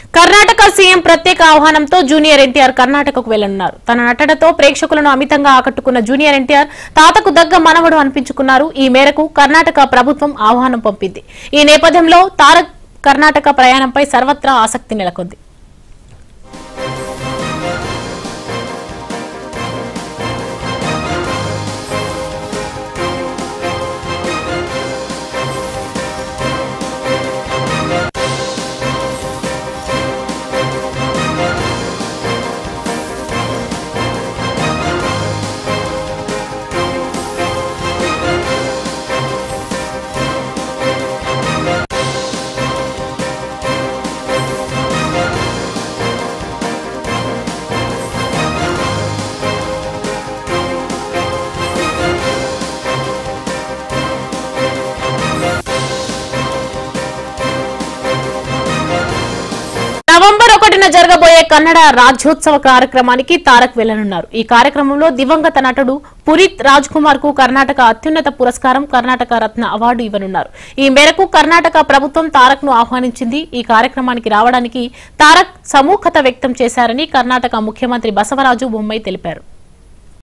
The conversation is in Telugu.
కర్ణాటక సీఎం ప్రత్యేక ఆహ్వానంతో జూనియర్ ఎన్టీఆర్ కర్ణాటకకు వెళ్లనున్నారు తన నటనతో ప్రేక్షకులను అమితంగా ఆకట్టుకున్న జూనియర్ ఎన్టీఆర్ తాతకు దగ్గ మనవడు అనిపించుకున్నారు ఈ మేరకు కర్ణాటక ప్రభుత్వం ఆహ్వానం పంపింది ఈ నేపథ్యంలో తారక్ కర్ణాటక ప్రయాణంపై సర్వత్రా ఆసక్తి నెలకొంది నవంబర్ ఒకటిన జరగబోయే కన్నడ రాజ్యోత్సవ కార్యక్రమానికి తారక్ వెళ్లనున్నారు ఈ కార్యక్రమంలో దివంగత నటుడు పురీత్ రాజ్ కుమార్ కు కర్ణాటక అత్యున్నత పురస్కారం కర్ణాటక రత్న అవార్డు ఇవ్వనున్నారు ఈ మేరకు కర్ణాటక ప్రభుత్వం తారక్ ను ఆహ్వానించింది ఈ కార్యక్రమానికి రావడానికి తారక్ సమూఖత వ్యక్తం చేశారని కర్ణాటక ముఖ్యమంత్రి బసవరాజు బొమ్మాయి తెలిపారు